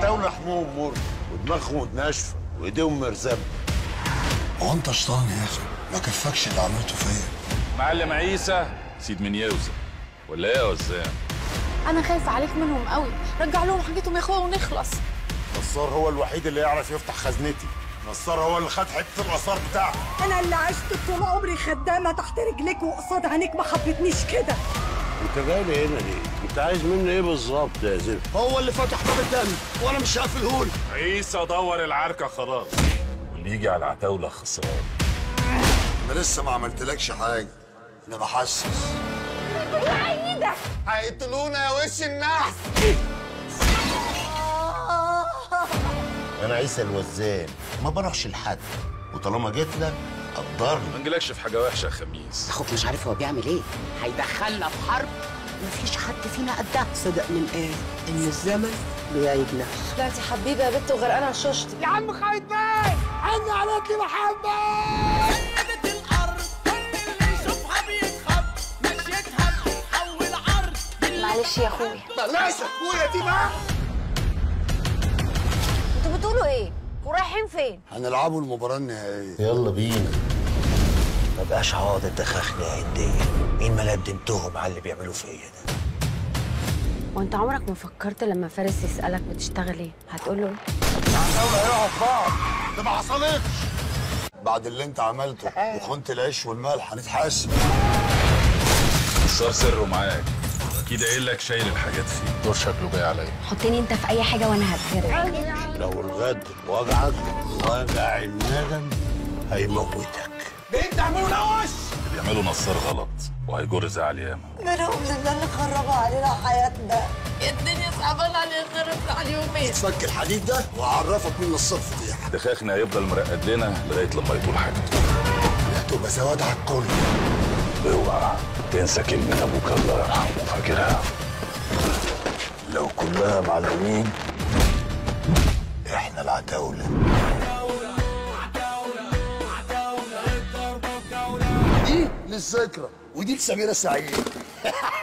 العتاولة حموم مر ودماغهم ناشفة وايديهم مرزبة هو انت شطان يا اخي ما كفكش اللي عملته فيا معلم عيسى سيد من يوسف ولا ايه يا وزام انا خايفه عليك منهم قوي رجع لهم حاجتهم يا اخويا ونخلص نصار هو الوحيد اللي يعرف يفتح خزنتي نصار هو اللي خد حتة الآثار بتاعتي انا اللي عشت طول عمري خدامه تحت رجليك وقصاد عينيك ما حبتنيش كده انت جاي لي هنا ليه؟ انت عايز مني ايه بالظبط يا زفت؟ هو اللي فتح باب الدم وانا مش هقفلهولك عيسى دور العركة خلاص واللي يجي على العتاولة خسران انا لسه ما عملتلكش حاجه انا بحسس هيقتلونا يا وش النحس انا عيسى الوزان ما بروحش لحد وطالما جيت لك قدرني ما نجيلكش في حاجة وحشة يا خميس اخوك مش عارف هو بيعمل ايه هيدخلنا في حرب مفيش حد فينا قدها صدق من قال ان الزمن بيعيدنا طلعتي حبيبه يا بت وغرقانه على شوشتي يا عم خايف باي عندي عليك محمد معلش يا اخويا بلاش اخويا دي بقى انتوا بتقولوا ايه ورايحين فين هنلعبوا المباراه النهائيه يلا بينا ما بقاش عوض الدخاخنة عندي مين ما ندمتهم على اللي بيعملوا فيا ده وانت عمرك ما فكرت لما فارس يسالك بتشتغل ايه هتقول له العتاوله هيقعوا في بعض ده ما حصلتش بعد اللي انت عملته وخنت العيش والمال هنتحاسب نصار سره معاك اكيد قايل لك شايل الحاجات فيه دور شكله جاي عليا حطني انت في اي حاجه وانا هتفرق لو الغد وجعك وجع الندم هيموتك اللي بيعمله نصار غلط وهيجر زعل ياما منهم لله اللي خربوا علينا حياتنا الدنيا صعبانه عليا خربت على يومين فك الحديد ده وهعرفك مين الصف دي دخاخنا هيفضل مرقد لنا لغاية لما يطول حاجته هتبقى سواد على الكل اوعى تنسى كلمة ابوك الله يرحمه فاكرها لو كلها معلومين احنا العتاولة دي للذكرى ودي لسميرة سعيد